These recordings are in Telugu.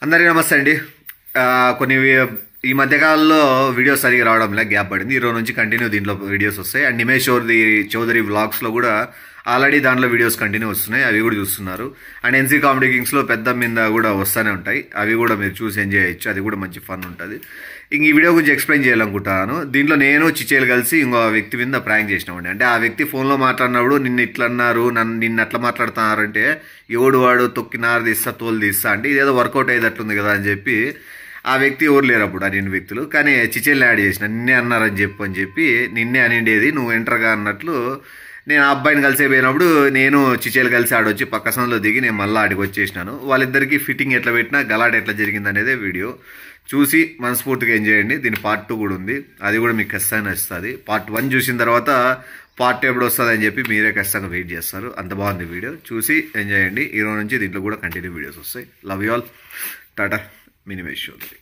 అందరికీ నమస్తే అండి ఆ, కొన్ని వి- ఈ మధ్యకాలంలో వీడియోస్ సరిగా రావడం లేదు గ్యాప్ పడింది ఈ రోజు నుంచి కంటిన్యూ దీంట్లో వీడియోస్ వస్తాయి అండ్ నిమేష్ చౌదరి చౌదరి వ్లాగ్స్లో కూడా ఆల్రెడీ దాంట్లో వీడియోస్ కంటిన్యూ వస్తున్నాయి అవి కూడా చూస్తున్నారు అండ్ ఎన్సీ కామెడీ కింగ్స్లో పెద్ద మీద కూడా వస్తూనే ఉంటాయి అవి కూడా మీరు చూసి ఎంజాయ్ చేయొచ్చు అది కూడా మంచి ఫన్ ఉంటుంది ఇంక ఈ వీడియో గురించి ఎక్స్ప్లెయిన్ చేయాలనుకుంటాను దీంట్లో నేను చిచేలు కలిసి ఇంకో వ్యక్తి మీద ప్రాంక్ చేసినామండి అంటే ఆ వ్యక్తి ఫోన్లో మాట్లాడినప్పుడు నిన్ను ఇట్లా అన్నారు నన్ను నిన్ను అట్లా మాట్లాడుతున్నారంటే ఎవడు వాడు తొక్కినారు తీస్తా తోలు తీస్తా అంటే ఇదేదో వర్కౌట్ అయ్యేటట్లుంది కదా అని చెప్పి ఆ వ్యక్తి ఎవరు లేరు అప్పుడు ఆ రెండు వ్యక్తులు కానీ చిచెల్ యాడ్ చేసిన నిన్నే అన్నారని చెప్పు అని చెప్పి నిన్నే అనిండేది నువ్వు ఎంటర్గా అన్నట్లు నేను ఆ అబ్బాయిని కలిసే పోయినప్పుడు నేను చిచేలు కలిసి ఆడొచ్చి పక్క సందులో దిగి నేను మళ్ళీ ఆడికి వచ్చేసినాను వాళ్ళిద్దరికి ఫిట్టింగ్ ఎట్లా పెట్టినా గలాట్ ఎట్లా జరిగింది అనేదే వీడియో చూసి మనస్ఫూర్తిగా ఎంజాయ్ చేయండి దీని పార్ట్ టూ కూడా ఉంది అది కూడా మీకు ఖచ్చితంగా నచ్చుతుంది పార్ట్ వన్ చూసిన తర్వాత పార్ట్ ఎప్పుడు వస్తుంది అని చెప్పి మీరే ఖచ్చితంగా వెయిట్ చేస్తారు అంత బాగుంది వీడియో చూసి ఎంజాయ్ చేయండి ఈ రోజు నుంచి దీంట్లో కూడా కంటిన్యూ వీడియోస్ వస్తాయి లవ్ యూ ఆల్ టాటా మినిమేష్ చౌదరి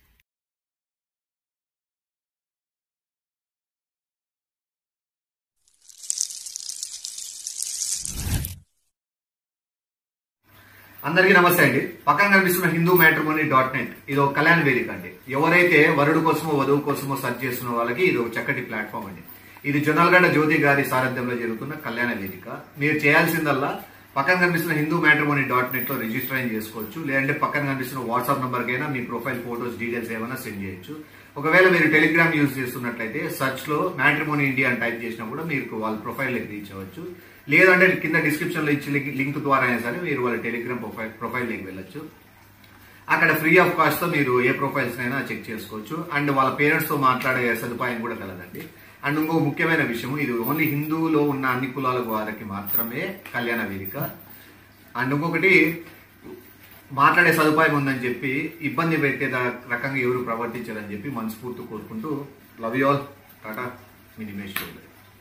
అందరికీ నమస్తే అండి పక్కన కనిపిస్తున్న హిందూ మ్యాట్రిమోనీ డాట్ నెట్ ఇది ఒక కళ్యాణ వేదిక అండి ఎవరైతే వరుడు కోసమో వధువు కోసమో సర్చ్ చేస్తున్న వాళ్ళకి ఇది ఒక చక్కటి ప్లాట్ఫామ్ అండి ఇది జొన్నలగడ్డ జ్యోతి గారి సారథ్యంలో జరుగుతున్న కళ్యాణ వేదిక మీరు చేయాల్సిందల్లా పక్కన కనిపిస్తున్న హిందూ మ్యాట్రిమోనీ డాట్ నెట్ లో రిజిస్టర్ చేసుకోవచ్చు లేదంటే పక్కన కనిపిస్తున్న వాట్సాప్ నంబర్ కైనా మీ ప్రొఫైల్ ఫోటోస్ డీటెయిల్స్ ఏమైనా సెండ్ చేయొచ్చు ఒకవేళ మీరు టెలిగ్రామ్ యూజ్ చేస్తున్నట్లయితే సర్చ్ లో మ్యాట్రిమోనీ ఇండియా అని టైప్ చేసినా కూడా మీకు వాళ్ళ ప్రొఫైల్ రీచ్ అవ్వచ్చు లేదంటే కింద డిస్క్రిప్షన్ లో ఇచ్చి లింక్ ద్వారా అయినా సరే మీరు వాళ్ళ టెలిగ్రామ్ ప్రొఫైల్ ప్రొఫైల్ లింక్ వెళ్ళొచ్చు అక్కడ ఫ్రీ ఆఫ్ కాస్ట్ తో మీరు ఏ ప్రొఫైల్స్ అయినా చెక్ చేసుకోవచ్చు అండ్ వాళ్ళ పేరెంట్స్ తో మాట్లాడే సదుపాయం కూడా కలదండి అండ్ ఇంకో ముఖ్యమైన విషయం ఇది ఓన్లీ హిందువులో ఉన్న అన్ని కులాల వారికి మాత్రమే కళ్యాణ వేదిక అండ్ ఇంకొకటి మాట్లాడే సదుపాయం ఉందని చెప్పి ఇబ్బంది పెట్టే ద- రకంగా ఎవరు ప్రవర్తించారని చెప్పి మనస్ఫూర్తి కోరుకుంటూ లవ్ యూ ఆల్ టాటా మినిమేష్ చౌదరి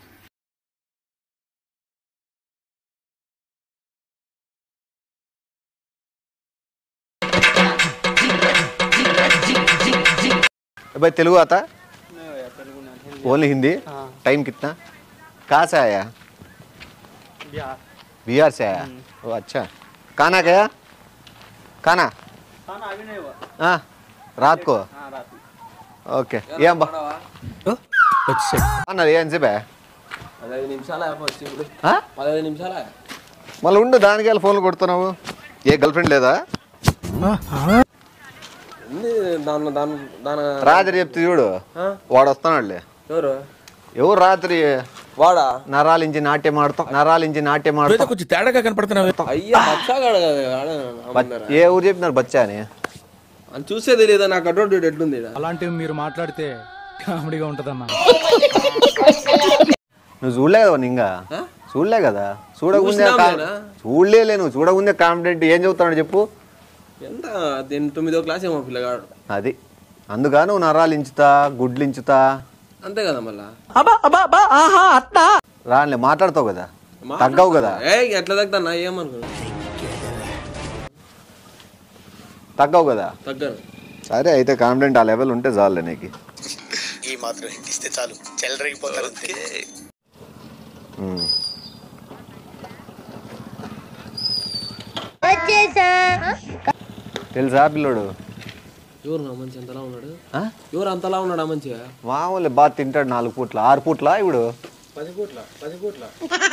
भाई तेलुगु आता ओनली हिंदी टाइम कितना कहाँ से आया बिहार बिहार से आया ओ अच्छा खाना गया खाना खाना अभी नहीं हुआ हाँ रात को हाँ रात में ఓకే ఏం బా అన్నది ఏం చెప్పా పదహైదు నిమిషాలు అయిపోవచ్చు ఇప్పుడు ఆ? పదహైదు నిమిషాలు మళ్ళీ ఉండు దానికి వెళ్ళి ఫోన్లు కొడుతున్నావు ఏ గర్ల్ ఫ్రెండ్ లేదా ఉంది దాని దాని దాని రాత్రి చెప్తే చూడు ఆ? వాడు వస్తున్నాడులే ఎవరు ఎవరు రాత్రి వాడా నరాలించి నాట్యం ఆడతాం నరాలించి నాట్యం ఆడతాం కొంచెం తేడాగా కనపడుతున్నావు అయ్యా బచ్చాగాడు కదా ఆడ బచ్- ఏ ఊరు చెప్పినారు బచ్చా అని అని చూసే తెలియదు నాకు అటువంటి ఎట్లుంది ఈడ. అలాంటివి మీరు మాట్లాడితే కామెడీగా ఉంటదన్నా నువ్వు చూడలే కదా వాడిని ఇంకా ఆ? చూడలే కదా చూడకుందే చూసినాం కా- లేదా? చూడలేలే నువ్వు చూడకుందే కాన్ఫిడెంట్ ఏం చెబుతాడు చెప్పు ఎంత దీని తొమ్మిదో క్లాస్ ఏమో పిల్లగాడు అది అందుగా నువ్వు నరాలించుతా గుడ్లించుతా అంతే కదా మళ్ళా రానిలే మాట్లాడతావు కదా తగ్గవు కదా ఏ ఎట్లా తగ్గుతా ఏమనుకున్నా తగ్గవు కదా తగ్గను సరే అయితే కాన్ఫిడెంట్ ఆ లెవెల్ ఉంటే చాలులే నీకు ఈ మాత్రం ఇస్తే చాలు చెలరేగిపోతారు అంతే ఉమ్. తెలుసా పిల్లోడు ఎవరు నా మంచి అంతలా ఉన్నాడు ఆ? ఎవరు అంతలా ఉన్నాడా మంచిగా మామూలు బాగా తింటాడు నాలుగు పూట్ల ఆరు పూట్ల ఇప్పుడు పది కోట్ల పది కోట్ల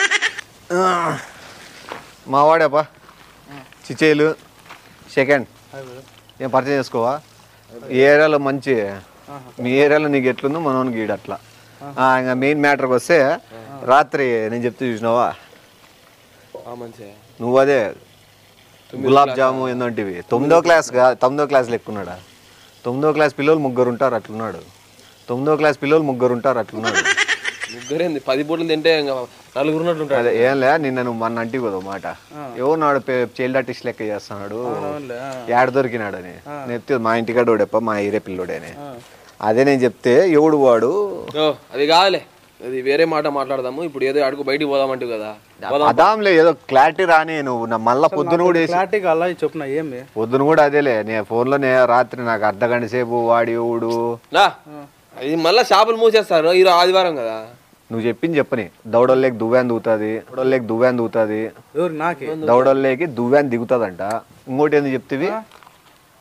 మా వాడేపా చిచేలు సెకండ్ ఏం పరిచయం చేసుకోవా ఈ ఏరియాలో మంచి మీ ఏరియాలో నీకు ఎట్లుందో మనోనికి ఈడు అట్లా ఆ, ఇంకా మెయిన్ మ్యాటర్కి వస్తే రాత్రి నేను చెప్తే చూసినావా ఆ మంచిగా నువ్వు అదే గులాబ్ జాము ఏందంటివి తొమ్మిదో క్లాస్ గా తొమ్మిదో క్లాస్ లెక్కున్నాడా తొమ్మిదో క్లాస్ పిల్లలు ముగ్గురు ఉంటారు అట్లున్నాడు తొమ్మిదో క్లాస్ పిల్లలు ముగ్గురు ఉంటారు అట్లున్నాడు ముగ్గురేంది పది పూటలు తింటే ఇంకా నలుగురు ఉన్నట్టు ఉంటాడు అదే ఏం లే నిన్న నువ్వు మన అంటివి కదా మాట ఎవరు నాడు చైల్డ్ ఆర్టిస్ట్ లెక్క చేస్తున్నాడు ఏడ దొరికినాడు అని నేను చెప్తే మా ఇంటికాడ ఓడప్ప మా ఏరియా పిల్లోడే అని అదే నేను చెప్తే ఎవడు వాడు ఓ అది కాదులే అది వేరే మాట మాట్లాడదాము ఇప్పుడు ఏదో అడుగు బయటికి పోదామంటు కదా పోదాం అదాంలే ఏదో క్లారిటీ రాని నువ్వు నా మళ్ళా పొద్దున కూడా వేసి క్లారిటీగా అలా చెప్పిన ఏమి పొద్దున కూడా అదేలే నేను ఫోన్లో నే రాత్రి నాకు అర్ధ గంట సేపు వాడి ఎవడు నా ఇది మళ్ళా షాపులు మూసేస్తారు ఈరోజు ఆదివారం కదా నువ్వు చెప్పింది చెప్పని దౌడల్లోకి దువ్వాన్ దిగుతుంది దౌడల్లోకి దువ్వాన్ దిగుతుంది ఎవరు నాకే దౌడల్లోకి దువ్వాన్ దిగుతుందంట ఇంకోటి ఏంది చెప్తివి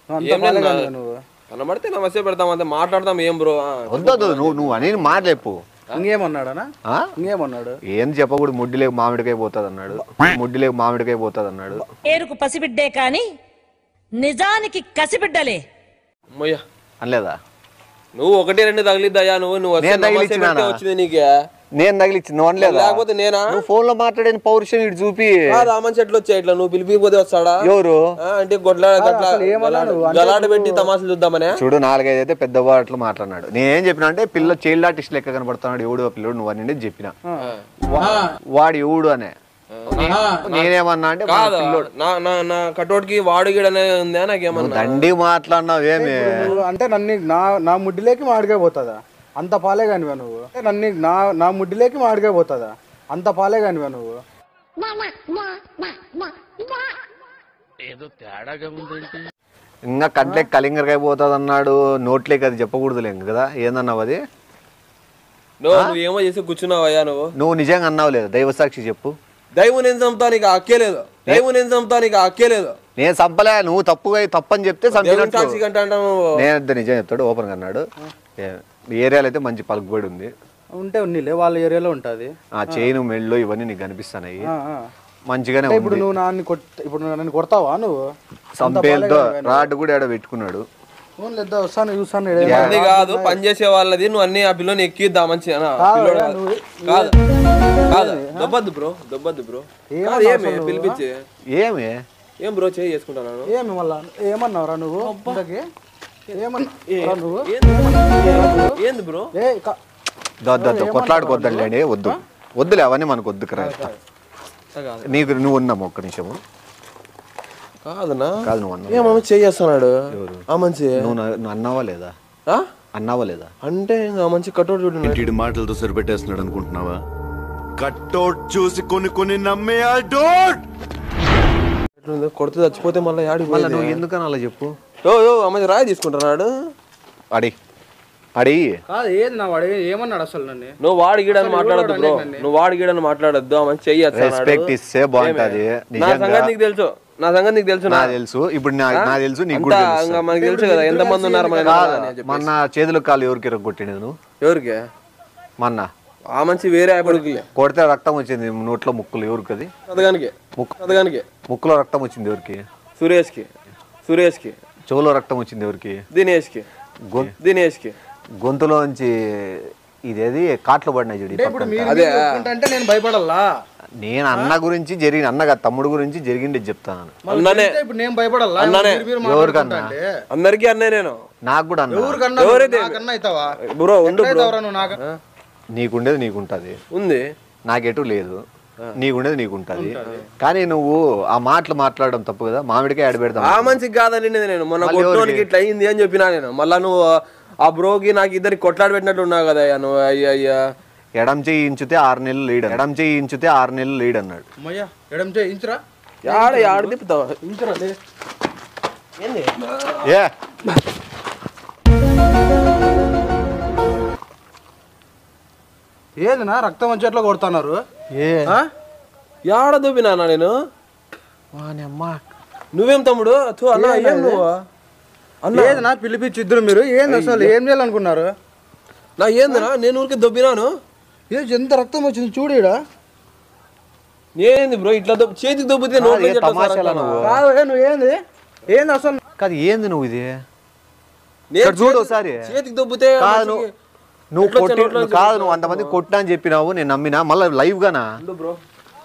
నువ్వు అంత ఏం లేదు బాలేగా నా- నువ్వు కనబడితే నమస్తే పెడతాం అంతే మాట్లాడతాం ఏం బ్రో ఆ. వద్దొద్దు నువ్వు నువ్వు అనేది మాట్లాడు ఇంకేమన్నాడనా ఇంకేమన్నాడు ఏం చెప్పకూడదు ముడ్డిలేక మామిడికాయ పోతుంది అన్నాడు ముడ్డిలేక మామిడికాయ పోతుంది అన్నాడు పేరుకు పసిబిడ్డే కాని నిజానికి కసిబిడ్డలే అమ్మయ్య అనలేదా నువ్వు ఒకటి రెండు తగిలిద్దయ్యా నువ్వు నువ్వు వస్తే నేను నమస్తే తగిలిచ్చినానా? పెడితే వచ్చింది నీకే నేను తగిలిచ్చింది నువ్వు అనలేదా లేకపోతే నేనా నువ్వు ఫోన్ లో మాట్లాడిన పౌరుషం ఇటు చూపి కాదు ఆ మనిషి ఎట్లా వచ్చా ఇట్లా నువ్వు పిలిపిపోతే వస్తాడా ఎవరు ఆ, అంటే గొడ్ల గట్ల గలాట పెట్టి తమాసులు చూద్దామనే చూడు నాలుగైదు అయితే పెద్ద వాటిలో మాట్లాడినాడు నేనేం చెప్పిన అంటే పిల్ల చైల్డ్ ఆర్టిస్ట్ లెక్క కనబడుతున్నాడు ఎవడు ఆ పిల్లడు నువ్వు అని చెప్పిన వా- వాడు ఎవడు అనే నేనేమన్నా అంటే మన కాదు పిల్లోడు. నా నా నా కటౌట్కి వాడు గిడనే ఉందా నాకేమన్నా దండి మాట్లాడినావు ఏమి నువ్వు అంటే నన్ను నా నా ముడ్డిలోకి మాడిగా పోతుందా అంత పాలే కానివా నువ్వు అంటే నన్ను నా నా ముడ్డిలోకి మాడిగా పోతుందా అంత పాలే కానివా నువ్వు ఇంకా కంట్లేకి కలింగరకాయ పోతుంది అన్నాడు నోట్లేకి అది చెప్పకూడదులే ఇంక కదా ఏందన్నావు అది నువ్వు నువ్వేమో చేసి కూర్చున్నావయ్యా నువ్వు నువ్వు నిజంగా అన్నావు లేదు దైవసాక్షి చెప్పు దైవం నేను చంపుతా నీకు అక్కే లేదు దైవం నేను చంపుతా నీకు అక్కే లేదు నేను చంపలే నువ్వు తప్పుగా తప్పని చెప్తే దేవుని చంపినట్టు సాక్షి కంటే అంటావు నేను అంతే నిజం చెప్తాడు ఓపెన్ అన్నాడు ఏ- ఏరియాలో అయితే మంచి పలుకుబడి ఉంది ఉంటే ఉన్నీలే వాళ్ళ ఏరియాలో ఉంటుంది ఆ చైన్ మెళ్ళు ఇవన్నీ నీకు కనిపిస్తున్నాయి మంచిగానే ఇప్పుడు ఉంది నువ్వు నాన్ని కొట్ ఇప్పుడు నువ్వు నన్ను కొడతావా నువ్వు సంపేలతో రాడ్ కూడా ఆడ పెట్టుకున్నాడు ఫోన్ లేదా వస్తాను చూస్తాను అది కాదు పని చేసే వాళ్ళది నువ్వు అన్ని ఆ పిల్లని ఎక్కిద్దా మంచి అనా? పిల్లోడు కాదు. నువ్వు- కాదు కాదు దొబ్బద్దు బ్రో దొబ్బద్దు బ్రో కాదు ఏమి పిలిపించి ఏమి ఏం బ్రో చేయి చేసుకుంటాను ఏమి మళ్ళా ఏమన్నావురా నువ్వు ఇంతకీ ఏమన్నా నువ్వు ఏంది బ్రో ఏ క- దొద్దు కొట్లాడుకోద్దండి వద్దు వద్దులే అవన్నీ మనకు వద్దు కరా కాదు నీకు నువ్వు ఉన్నాము ఒక్క నిమిషము కాదనా కాదు నువ్వు అన్నావు ఏమో చేయి చేస్తున్నాడు ఆ మంచి నువ్వు నా- నువ్వు అన్నావా లేదా ఆ? అన్నావా లేదా అంటే ఇంకా ఆ మంచి కటౌట్ చూడండి ఇంటి మాటలతో సరిపెట్టేస్తున్నాడు అనుకుంటున్నావా కట్టౌట్ చూసి కొన్ని కొన్ని నమ్మే ఆ డోట్ కొడితే చచ్చిపోతే మళ్ళీ యాడికి మళ్ళీ పోయేది? నువ్వు ఎందుకని అలా చెప్పు ఓ ఓ ఆ మంచి రాయి తీసుకుంటున్నాడు అడి అడి కాదు ఏది నా వాడు ఏమన్నాడు అసలు నన్ను నువ్వు వాడి గీడని మాట్లాడద్దు బ్రో నువ్వు వాడి గీడని మాట్లాడద్దు ఆ మంచి చెయ్యి చేస్తున్నాడు. రెస్పెక్ట్ ఇస్తే బాగుంటది నా నిజంగా సంగతి నీకు తెలుసు నా సంగతి నీకు తెలుసు నా నాకు తెలుసు ఇప్పుడు నా- నాకు తెలుసు నీకు అంతా కూడా ఇంకా తెలుసు మనకి తెలుసు కదా ఎంత మంది ఉన్నారు మన కాదు, వెనకాల అని చెప్పి. మొన్న చేతులు కాలు ఎవరికి రొగ్గొట్టిండు నువ్వు ఎవరికి మొన్న ఆ మంచి వేరే అయిపోయి కొడితే రక్తం వచ్చింది నోట్లో ముక్కులు ఎవరికి అది అతగానికి ముక్కు అతగానికి ముక్కులో రక్తం వచ్చింది ఎవరికి సురేష్కి సురేష్కి చెవులో రక్తం వచ్చింది ఎవరికి దినేష్కి గొ- దినేష్కి గొంతులోంచి ఇదేది కాట్లు పడినాయి చూడు ఈ ఇప్పుడు పక్కన. మీరు మీరు కొట్టుకుంటా అంటే నేను భయపడాలా నేను అన్న గురించి జరిగిన అన్న కాదు తమ్ముడు గురించి జరిగింది చెప్తాను అన్ననే అంటే ఇప్పుడు నేను భయపడాలా అన్నానే. మీరు మీరు ఎవరికన్నా? మాట్లాడుకుంటా అంటే అందరికీ అన్నే నేను నాకు కూడా అన్న ఎవరికన్నా ఎవరైతే- నాకన్నా అవుతావా బ్రో ఉండు బ్రో అవుతావురా నువ్వు నాకు నీకుండేది నీకుంటది ఉంది నాకెటు లేదు నీకుండేది నీకుంటది కానీ నువ్వు ఆ మాటలు మాట్లాడడం తప్పు కదా మామిడికాయ ఆడబెడతాం ఆ మంచికి కాదని నేను మొన్న మళ్ళీ కొట్టడానికి ఎవరికి? ఇట్లా అయింది అని చెప్పినా నేను మళ్ళా నువ్వు ఆ బ్రోకి నాకు ఇద్దరికి కొట్లాడి పెట్టినట్టు ఉన్నావు కదా అయ్యా నువ్వు అయ్యా అయ్యా ఎడం చేయి ఇంచుతే ఆరు నెలలు లీడ్ ఎడం చేయి ఇంచుతే ఆరు నెలలు లీడ్ అన్నాడు అమ్మయ్యా ఎడం చేయి ఇంచురా యాడ యాడ తిప్పుతావు ఇంచురా లే. ఏ ఏదినా రక్తం వచ్చేట్లా కొడుతున్నారు ఏ ఆ? యాడ దూపినా నేను నువ్వేం తమ్ముడు తూ అన్న ఏం నువ్వు అన్న ఏదినా పిలిపించి ఇద్దరు మీరు ఏంది అసలు ఏం చేయాలనుకున్నారు నా ఏందినా నేను ఊరికి దొబ్బినాను ఏ ఎంత రక్తం వచ్చింది చూడు ఈడ ఏంది బ్రో ఇట్లా దొబ్బు చేతికి దొబ్బితే ఏ నోట్లో తమాషాలా నువ్వు కాదు ఏ నువ్వు ఏంది ఏంది అసలు కాదు ఏంది నువ్వు ఇది నేను ఇక్కడ చూడు చేతికి- ఒకసారి. చేతికి దొబ్బితే కాదు నువ్వు మనిషికి- నువ్వు ఎట్లా కొట్టి నోట్లో నుంచి కాదు నువ్వు అంతమంది కొట్టా అని చెప్పినావు నేను నమ్మినా మళ్ళీ లైవ్ గానా ఉండు బ్రో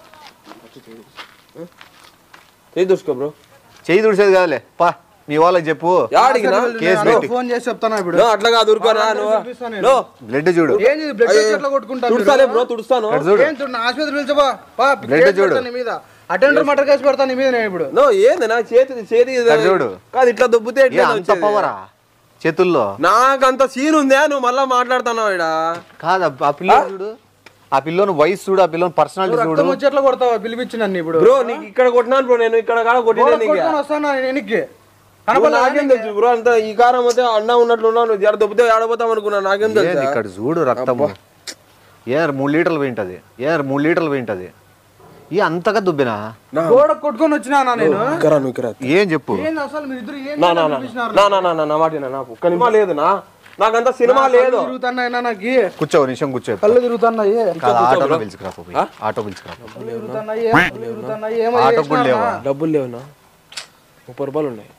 చేయి దూసుకో బ్రో చేయి తుడిసేది కాదులే పా మీ వాళ్ళకి చెప్పు యాడికి నా? కేసు నేను పెట్టి. ఫోన్ చేసి చెప్తాను ఇప్పుడు నో, అట్లా కాదు ఊరుకోనా నువ్వు చూపిస్తాను నేను. నో బ్లడ్ చూడు ఏంది ఇది బ్లడ్ వచ్చి ఎట్లా కొట్టుకుంటారు తుడుస్తాలే బ్రో తుడుస్తాను ఇక్కడ చూడు ఏం చూడు నా ఆసుపత్రి పిలిచబా పా బ్లడ్ కేసు చూడు. పెడతాను నీ మీద అటెండర్ మటర్ కేసు పెడతాను నీ మీద నేను ఇప్పుడు నో ఏంది నా చేతి చేతి ఇక్కడ చూడు. కాదు ఇట్లా దొబ్బితే ఏ ఎట్లా అంత వచ్చేది? పవరా చేతుల్లో నాకు అంత సీన్ ఉందా నువ్వు మళ్ళా మాట్లాడుతున్నావు ఇడ కాదు ఆ- ఆ పిల్ల చూడు ఆ పిల్లోని వయసు చూడు ఆ పిల్లోని పర్సనాలిటీ చూడు రక్తం వచ్చి ఎట్లా కొడతావా పిలిపించి నన్ను ఇప్పుడు బ్రో నీకు ఇక్కడ కొట్టినాను బ్రో నేను ఇక్కడ కాడ కొట్టినా గోడ నీకు కొట్టుకొని వస్తాను నేను వెనక్కి నువ్వు కనపడలేదా నాకేం నీకు? తెలుసు బ్రో అంత ఈ కారం అయితే అన్న ఉన్నట్లు ఉన్నావు నువ్వు జర దొబ్బితే ఆడపోతాం అనుకున్నా నాకేం ఏంది తెలుసు ఇక్కడ చూడు రక్తము ఏ మూడు లీటర్లు పోయింటది ఏ మూడు లీటర్లు పోయింటది ఈ అంతగా దుబ్బినా గోడ కొట్టుకొని వచ్చినా నేను ఇక్కరా నువ్వు ఇక్కరా ఏం చెప్పు ఏంది అసలు మీరు ఇద్దరు ఏం నా నా నా నా నా నా నా నా మాట విను, నాకు ఒక్క నిమిషం లేదు నా నాకంత సినిమా లేదు తిరుగుతున్నాయినా నాకు కూర్చో ఒక నిమిషం కూర్చో కళ్ళు తిరుగుతున్నాయి కాదు, ఆటోలో పిలుచుకురా పోయి. ఆటో పిలుచుకురా కళ్ళు తిరుగుతున్నాయి కళ్ళు తిరుగుతున్నాయి ఏమో ఆటో కూడా లేవా డబ్బులు లేవునా ముప్పై రూపాయలు ఉన్నాయి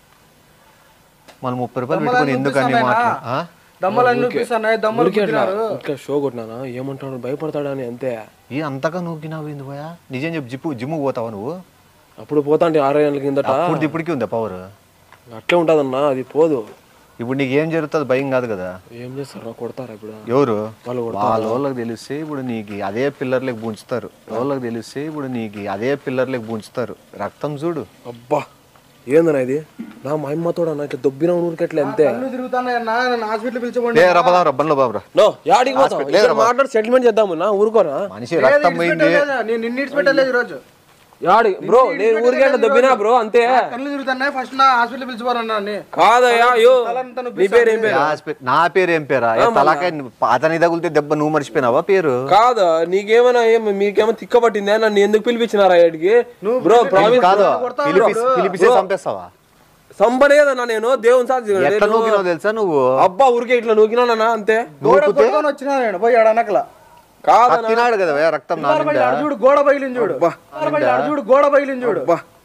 మనం ముప్పై రూపాయలు పెట్టుకొని ఎందుకు అన్ని మాటలు ఆ? దమ్మలన్నీ చూపిస్తున్నాయి దమ్మలు ఊరికే అట్లా కుట్టినారు ఇంకా షో కొట్టినానా ఏమంటాడు భయపడతాడని అంతే ఈ అంతగా నూకినావు ఏంది పోయా నిజం చెప్పు జిప్పు జిమ్ముకు పోతావా నువ్వు అప్పుడు పోతా అంటే ఆరు ఏళ్ళ కిందట అప్పుడు ఇప్పటికీ ఉందా పవర్ అట్లే ఉంటదన్నా అది పోదు ఇప్పుడు నీకు ఏం జరుగుతుంది భయం కాదు కదా ఏం చేస్తారా కొడతారా ఇప్పుడు ఎవరు వాళ్ళు వాళ్ళ వాళ్ళకి తెలిస్తే ఇప్పుడు నీకు అదే పిల్లర్లకు పూంచుతారు వాళ్ళకి తెలిస్తే ఇప్పుడు నీకు అదే పిల్లర్లకు పూంచుతారు రక్తం చూడు అబ్బా ఏందన్నా ఇది నా మా అమ్మతోడు అన్న ఇట్లా దొబ్బిన ఊరికి అట్లా అంతే కళ్ళు తిరుగుతున్నాయి అన్న నన్ను హాస్పిటల్ పిలిచబడి లే రబ్బా రబ్బంలో బాబురా నో యాడికి పోతావు ఇక్కడ మాట్లాడి సెటిల్మెంట్ చేద్దాము నా ఊరుకోనా మనిషి రక్తం పోయింది నేను నిన్న పెట్టలేదు ఈరోజు యాడి బ్రో నేను ఊరికే అట్లా దొబ్బినా బ్రో అంతే కళ్ళు తిరుగుతున్నాయి ఫస్ట్ నా హాస్పిటల్ పిలిచిపోరన్నా కాదయ్యా అయ్యో నీ పేరు ఏం పేరు హాస్పి- నా పేరు ఏం పేరా ఏ తలకాయ అతని తగులితే దెబ్బ నువ్వు మర్చిపోయినావా పేరు కాదా నీకేమైనా ఏం మీకేమో తిక్క పట్టిందా నన్ను ఎందుకు పిలిపించినారా ఇక్కడికి బ్రో ప్రామిస్ కాదు పిలిపి పిలిపిస్తే చంపేస్తావా సంపనేదన్నా నేను దేవుని సాక్షి ఎట్లా నూకినావు తెలుసా నువ్వు అబ్బా ఊరికే ఇట్లా నూకినానా అంతే గోడ కొట్టుకొని వచ్చినా నేను పోయి ఆడ అనకల కాదన్నా తినాడు కదా వే, రక్తం నా నిండా. చూడు గోడ బయలుని చూడు ఆడ చూడు గోడ బయలుని చూడు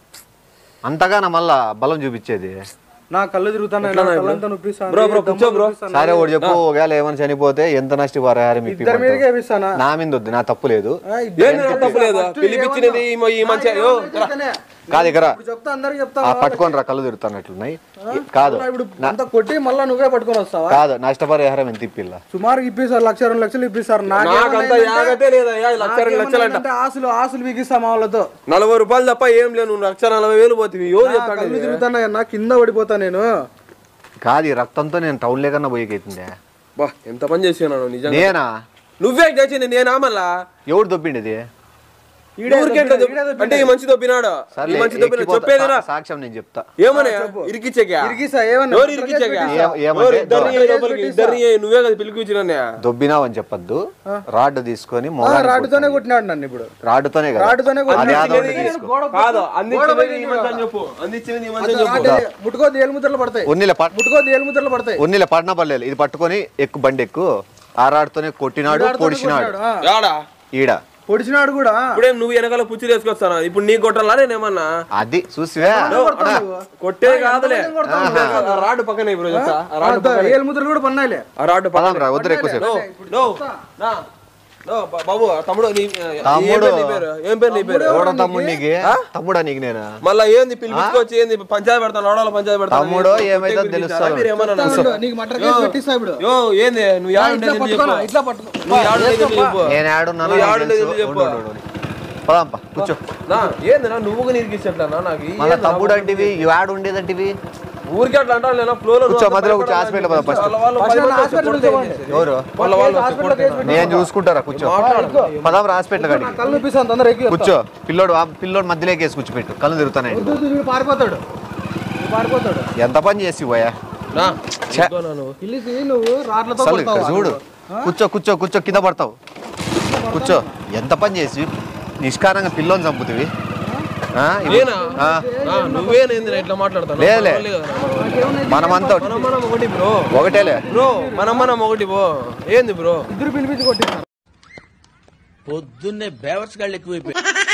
అంతగానా మళ్ళా బలం చూపించేది నా కళ్ళు తిరుగుతున్నాయి నా కళ్ళంతా నొప్పిస్తాను బ్రో బ్రో కూర్చో బ్రో సరే ఒకటి చెప్పు ఒకవేళ ఏమైనా చనిపోతే ఎంత నష్టపరిహారం ఇద్దరి మీదకి ఇప్పి వేపిస్తానా నా మీద వద్దు నా తప్పు లేదు ఆ, ఇద్దరి ఏంది నా తప్పు లేదు పిలిపించినది ఈ మ- ఈ మంచి అయ్యో మీదనే. కాదు ఇక్కడ ఇప్పుడు చెప్తా అందరికి చెప్తా ఆ పట్టుకొని రా కళ్ళు తిరుగుతున్నట్లున్నాయి కాదు ఇప్పుడు అంతా కొట్టి మళ్ళా నువ్వే పట్టుకొని వస్తావా కాదు నష్టపరిహారం ఎంత ఇప్పిల్ల సుమారు ఇప్పిస్తారు లక్ష రెండు లక్షలు ఇప్పిస్తారు నాకంత యాగతే లేదయ్యా ఈ లక్ష రెండు లక్షలు అంట నాకేమన్నా ఆశలు ఆశలు బిగిస్తా మా వాళ్ళతో నలభై రూపాయలు తప్ప ఏం లేవు నువ్వు లక్ష నలభై వేలు పోతుంది ఎవరు చెప్తాడు కళ్ళు తిరుగుతున్నాయి అన్న కింద పడిపోతా నేను కాదు ఈ రక్తంతో నేను టౌన్ లేకన్నా పోయేకైతుందే బా ఎంత పని చేసినాను నిజంగా నేనా నువ్వే చేసింది నేనా మళ్ళా ఎవడు దొబ్బింది ఇది ఊరికే ఇట్లా దొబ్బి- అంటే ఈ మంచి దొబ్బినాడు ఈ సర్లే, మంచి దొబ్బినాడు ఎక్కిపోతా. చెప్పేదిరా సా- సాక్ష్యం నేను చెప్తా ఏమన్నా ఇరికిచ్చాక ఇరిగిస్తా ఏమన్నా ఎవరు ఇరికిచ్చాక ఏ- ఏమంటే ఎవరు ఇద్దరిని ఏ లోపలికి ఇద్దరిని ఏ నువ్వే కదా పిలిపించిన దొబ్బినావు అని చెప్పొద్దు రాడ్ తీసుకొని ఆ, మొగానికి రాడ్డుతోనే కొట్టినాడు నన్ను ఇప్పుడు కొట్టు. రాడ్డుతోనే కదా రాడ్డుతోనే అది కొట్టినాడు. ఆదో ఒకటి తీసుకో గోడ కాదు అందించినది ఈ మంచి అని చెప్పు అందించినది ఈ మంచి అని చెప్పు రాడ్డు ముట్టుకోద్ది ఏలు ముద్రలు పడతాయి ఉన్నిలే పట్ ముట్టుకోద్ది ఏలు ముద్రలు పడతాయి ఉన్నిలే పడినా పర్లేదు ఇది పట్టుకొని ఎక్కు బండి ఎక్కు ఆ రాడ్తోనే కొట్టినాడు పొడిచినాడు ఆ, యాడా ఈడ పొడిచినాడు కూడా ఇప్పుడే నువ్వు వెనకాల పుచ్చి వేసుకొస్తాను ఇప్పుడు నీ కొట్టాలా నేనేమన్నా అది చూసివే కొట్టే కాదులే ఆ రాడ్డు పక్కనే ఇప్పుడు చెప్తా ఆ రాడ్డు పక్కనే ఏలు ముద్రలు కూడా పన్నాయిలే ఆ రాడ్డు పక్కనే పదాం రా వద్దురు ఎక్కువసేపు నో నా నో బా- బాబు తమ్ముడు నీ ఏం తమ్ముడు. పేరు నీ పేరు ఏం పేరు నీ పేరు ఎవడో తమ్ముడు నీకు తమ్ముడా నీకు నేను మళ్ళా ఏంది పిలిపించుకొచ్చి ఏంది పంచాయతీ పెడతాను లోడాల పంచాయతీ పెడతాను తమ్ముడో ఏమైతే తెలుస్తా మీరు ఏమన్నా నన్ను- నీకు మటర్ కేసు పెట్టిస్తా ఇప్పుడు యో ఏంది నువ్వు యాడ ఉండేది ఎందుకు చెప్పు ఇట్లా పట్టుకో నువ్వు యాడ ఉండేది ఎందుకు చెప్పు నేను ఆడున్నాను నువ్వు నాకు ఆడుండేది తెలుసు. ఎందుకు చెప్పు? ఉండు, ఉండు, ఉండు. పదాంపా కూర్చో నా ఏంది నా నువ్వు నిరికిచ్చట్లా నాకు ఈ మళ్ళా ఏంది నా తమ్ముడు అంటివి ఆడు ఉండేదంటివి ఊరికే అట్లా అంటారు నేను ఫ్లో లో కూర్చో, మధ్యలో కూర్చో, హాస్పిటల్ పోదాం ఫస్ట్. వాళ్ళ వాళ్ళు పది మంది వచ్చి కొడితే ఏం చేసేది? ఎవరు వాళ్ళ వాళ్ళు వచ్చి హాస్పిటల్ కొడితే కేసు నేను చూసుకుంటారా కూర్చో పదాం హాస్పిటల్ కాడికి కళ్ళు నొప్పిస్తాను తొందర ఎక్కి కూర్చో పిల్లోడు ఆ పిల్లోడు మధ్యలోకి వేసి కూర్చోపెట్టు కళ్ళు తిరుగుతాయి వీడు పారిపోతాడు వీడు పారిపోతాడు ఎంత పని చేసి పోయా నా ఛే. ఇదిగో నా నువ్వు పిలిచి నువ్వు రాట్లతో అసలు ఇక్కడ కొడతావా చూడు కూర్చో కూర్చో కూర్చో కింద పడతావు కూర్చో ఎంత పని చేసి నిష్కారంగా పిల్లోని చంపుతివి ఆ, ఇవి- నేనా ఆ, నా, నువ్వేనేంది నా ఇట్లా మాట్లాడతాను లేలే. మనమంతా మనం మనం ఒకటి బ్రో ఒకటేలే బ్రో మనం మనం ఒకటి బ్రో ఏంది బ్రో ఇద్దరు పిలిపించి కొట్టిస్తారు పొద్దున్నే బేవర్స్ గాళ్ళు ఎక్కువైపోయి